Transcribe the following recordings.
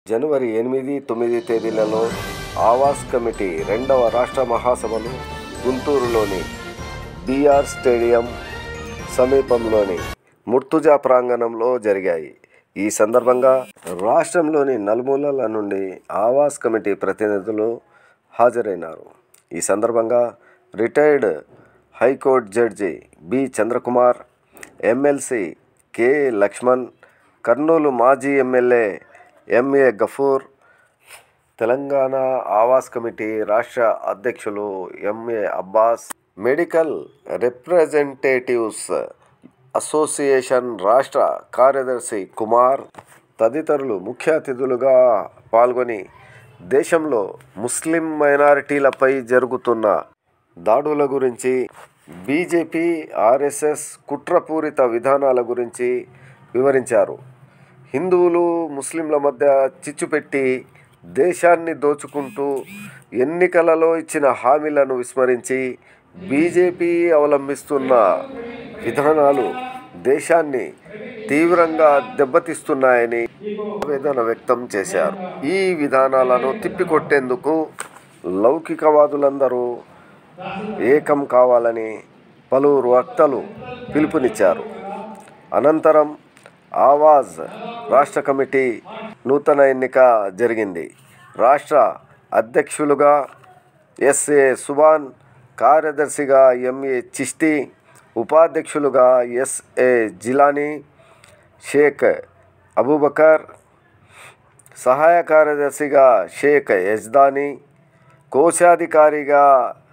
జనవరి ఎనిమిది తొమ్మిది తేదీలలో ఆవాస్ కమిటీ రెండవ రాష్ట్ర మహాసభలు గుంటూరులోని బీఆర్ స్టేడియం సమీపంలోని ముర్తుజా ప్రాంగణంలో జరిగాయి ఈ సందర్భంగా రాష్ట్రంలోని నలుమూలల నుండి ఆవాస్ కమిటీ ప్రతినిధులు హాజరైనారు ఈ సందర్భంగా retired high court judge B Chandrakumar MLC K Laxman Kurnool మాజీ MLA MA Gafoor Telangana Awaz committee రాష్ట్ర అధ్యక్షులు MA Abbas medical representatives association రాష్ట్ర కార్యదర్శి కుమార్ తదితరులు ముఖ్య అతిథులుగా పాల్గొని దేశంలో ముస్లిం మైనారిటీలపై జరుగుతున్న దాడుల గురించి బీజేపీ ఆర్ఎస్ఎస్ కుట్రపూరిత విధానాల గురించి వివరించారు హిందువులు ముస్లింల మధ్య చిచ్చు పెట్టి దేశాన్ని దోచుకుంటూ ఎన్నికలలో ఇచ్చిన హామీలను విస్మరించి బీజేపీ అవలంబిస్తున్న విధానాలు దేశాన్ని తీవ్రంగా దెబ్బతీస్తున్నాయని ఆవేదన వ్యక్తం చేశారు ఈ విధానాలను తిప్పికొట్టేందుకు లౌకికవాదులందరూ ఏకం కావాలని పలువురు వక్తలు పిలుపునిచ్చారు అనంతరం ఆవాజ్ రాష్ట్ర కమిటీ నూతన ఎన్నిక జరిగింది రాష్ట్ర అధ్యక్షులుగా ఎస్ఏ సుబాన్ కార్యదర్శిగా ఎంఏ చిష్తి ఉపాధ్యక్షులుగా ఎస్ఏ జిలానీ షేక్ అబూబకర్ సహాయ కార్యదర్శిగా షేక్ యజ్దానీ కోశాధికారిగా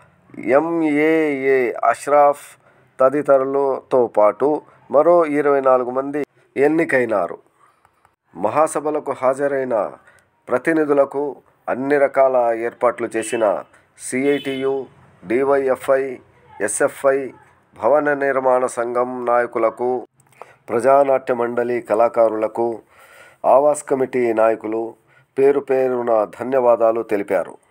ఎంఏఏ అష్రాఫ్ తదితరులతో పాటు మరో ఇరవై నాలుగు మంది ఎన్నికైనారు మహాసభలకు హాజరైన ప్రతినిధులకు అన్ని రకాల ఏర్పాట్లు చేసిన సిఐటియు డివైఎఫ్ఐ ఎస్ఎఫ్ఐ భవన నిర్మాణ సంఘం నాయకులకు ప్రజానాట్య మండలి కళాకారులకు ఆవాస్ కమిటీ నాయకులు పేరు పేరున ధన్యవాదాలు తెలిపారు